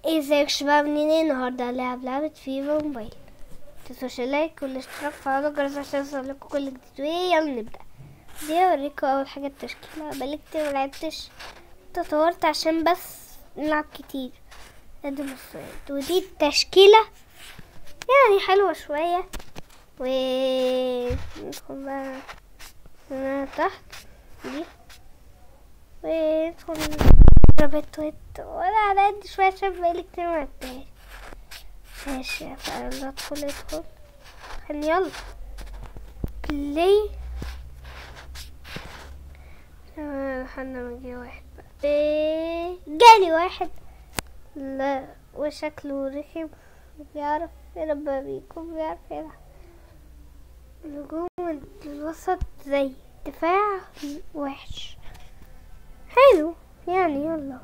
ازيك شباب منين النهاردة هنلعب لعبة فيفا موبايل متنسوش اللايك والاشتراك فعلوا الجرس عشان يوصلكوا كل جديد ويلا نبدأ دي اوريكم اول حاجة التشكيلة بقالي كتير ملعبتش تطورت عشان بس نلعب كتير ادي مفرد ودي التشكيلة يعني حلوة شوية و ندخل بقى هنا تحت دي وندخل ربط ويت وانا على قد شوية عشان بقالي كتير ملعبتهاش ماشي فيلا ادخل ادخل خليني يلا بلاي لحد ما جه واحد بقى إيه، جالي واحد لا وشكله رخم بيعرف يلعب بيكون بيعرف يلعب الهجوم الوسط زي دفاع وحش حلو يعني يلا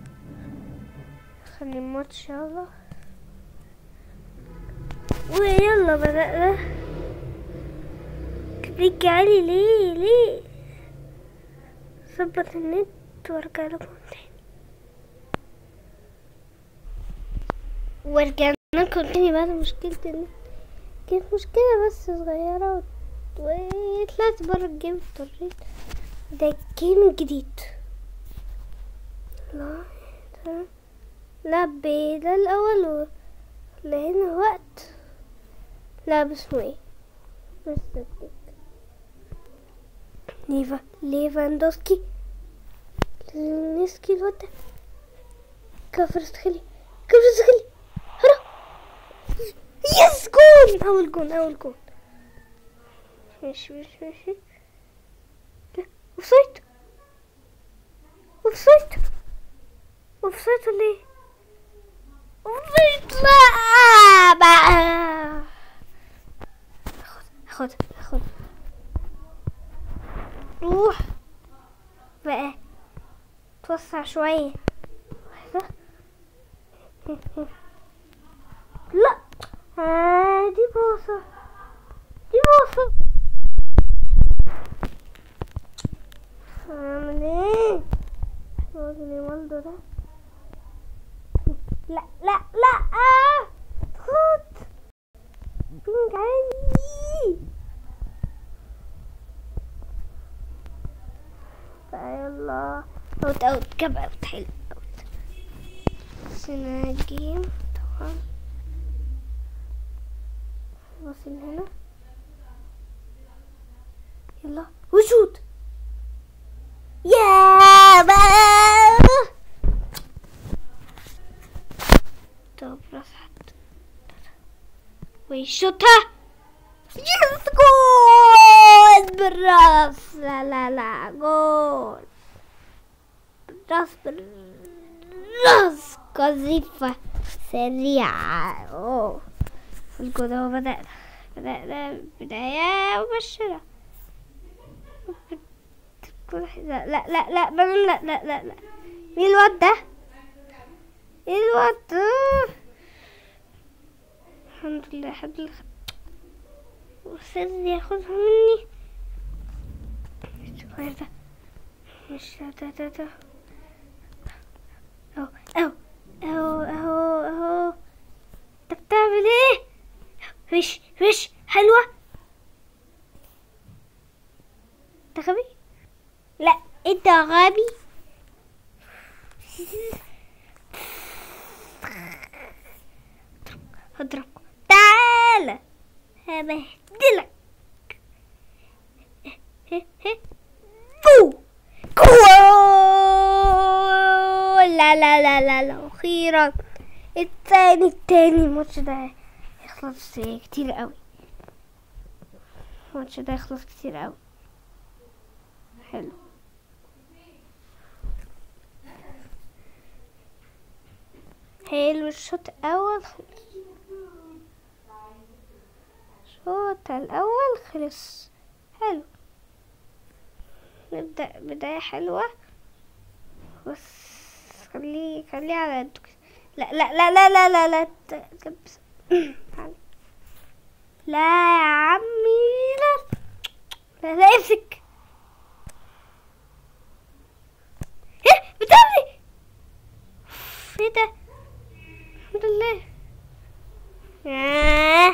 خلي الماتش يلا ويلا بدأنا كبريت عالي ليه ليه ظبط النت وارجع لكم تاني ورجعنا لكم تاني بعد مشكلة النت كانت مشكلة بس صغيرة و- وطلعت برا الجيم اضطريت ده الجيم الجديد لا ده لا بي ده الأول و... لهنا وقت لا بس اسمه ايه بس صدق. ليفا ليفاندوسكي نسكي الواد ده كفر استخلي كفر استخلي هرا يس جول اول جول اول جول ماشي ماشي ماشي لا اوفسايد اوفسايد اوفسايد ولا ايه اوفسايد لا بقى خد خد خد روح بقى توسع شوية واحدة لا آه دي باصة دي باصة اعمل ايه راجل والده ده لا لا لا آه خد بينج عالي بقى يلا اوت اوت كب اوت حلو اوت سنة جيم طبعا وصل هنا يلا وشوت يا بقى طب راس حد ويشوتها يس جول بالراس لا لا لا جول بالراس بالراس قذيفة سريعة أوه الجول هو بدأنا بدأنا بداية مبشرة لا لا لا لا لا لا لا لا لا مين الواد ده؟ ايه الواد ده؟ الحمد لله الحمد لله وسيد ياخدها مني الصغير ده مش ده ده ده اهو اهو اهو اهو اهو انت بتعمل ايه وش وش حلوة انت غبي لا انت غبي هضربك تعالى هبهدلك فو جول لا لا لا لا لا اخيرا التاني التاني الماتش ده يخلص كتير قوي الماتش ده يخلص كتير قوي حلو حلو الشوط الاول خلص الشوط الاول خلص حلو نبدأ بداية حلوة بس خليه خليه على قده كده. لا لا لا لا لا لا لا ت- تلبس تعالى. لا يا عمي لا لا لا امسك ايه بتعمل ايه ايه ده الحمد لله آه.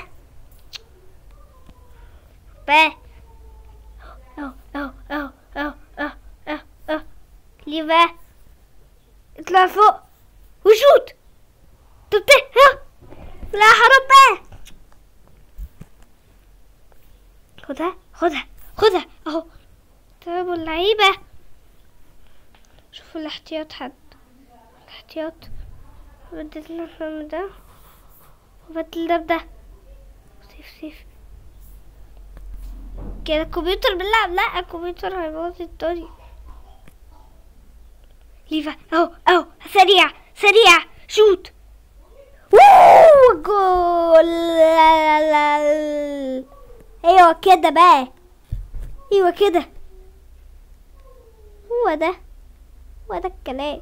بقى أو أو أو أو أو أو أو ليه بقى اطلع فوق وشوت طب ته- ها لا حرام بقى خدها خدها خدها اهو طيب اللعيبة شوفوا الاحتياط حد الاحتياط بدل الفيلم ده وبدل ده بده سيف سيف كده الكمبيوتر بيلعب لا الكمبيوتر هيبوظ الدنيا ليفا اهو اهو سريع سريع شوت ووو جول لا لا لا. ايوه كده بقى ايوه كده هو ده هو ده الكلام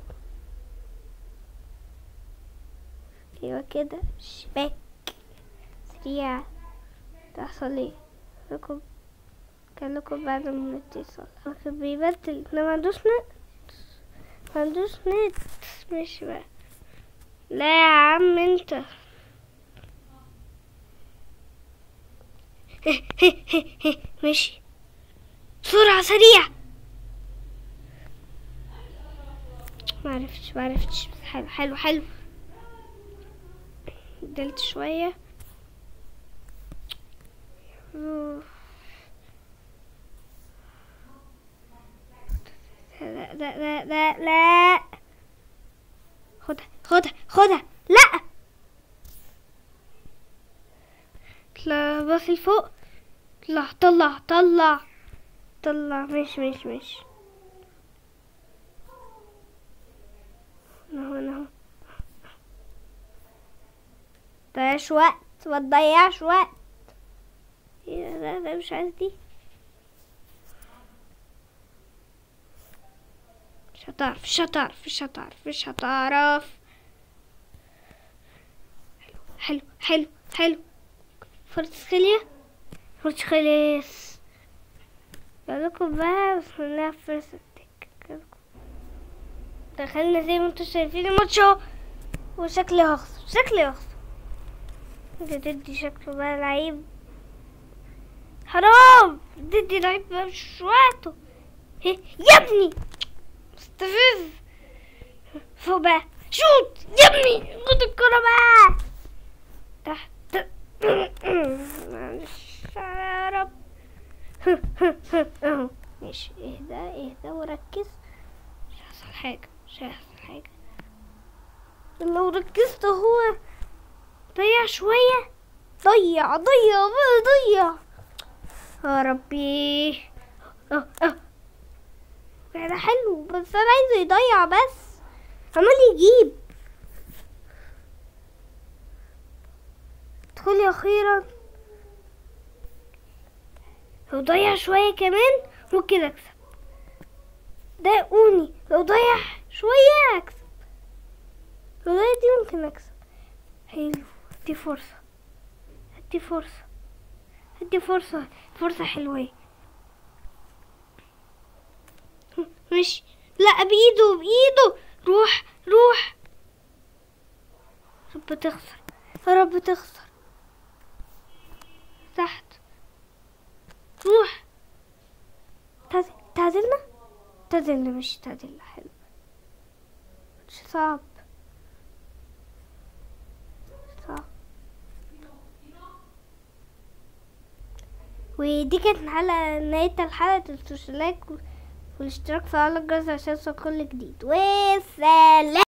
ايوه كده شباك سريع تحصل ايه لكم كان لكم بعد ما اتصل لكن بيبدل ده ما عندوش نت ما عندوش نت مش بقى لا يا عم انت ماشي بسرعة سريع معرفتش معرفتش بس حلو حلو حلو دلت شوية لا لا لا لا لا خدها خدها خدها لا طلع بص لفوق طلع طلع طلع طلع مش مش مش اهو اهو متضيعش وقت ما تضيعش وقت ايه ده ده مش عايز دي مش هتعرف مش هتعرف مش هتعرف مش هتعرف حلو حلو حلو فرصة خلية فرصة خليس لكم بقى بسم الله فرصة تك دخلنا زي ما انتوا شايفين الماتش اهو وشكلي هخسر شكلي هخسر انت تدي شكله بقى لعيب حرام تدي لعيب بقى مش وقته هي- يا ابني مستفز فوق بقى شوت يا ابني خد الكرة بقى تحت معلش يا رب اهو ماشي اهدى اهدى وركز مش هيحصل حاجة مش هيحصل حاجة لو ركزت هو ضيع شوية ضيع ضيع بقى ضيع يا ربي اه اه ده حلو بس انا عايزه يضيع بس عمال يجيب ادخلي اخيرا لو ضيع شوية كمان ممكن اكسب ده اوني لو ضيع شوية اكسب لو ضيع دي ممكن اكسب حلو دي فرصة دي فرصة دي فرصة فرصة حلوة مش لا بإيده بإيده روح روح رب تخسر يا رب تخسر تحت روح تعدل تعدلنا تعدلنا مش تعدلنا حلو مش صعب صعب ودي كانت الحلقة نهاية الحلقة تنسوش اللايك والاشتراك في على الجرس عشان يوصل كل جديد والسلام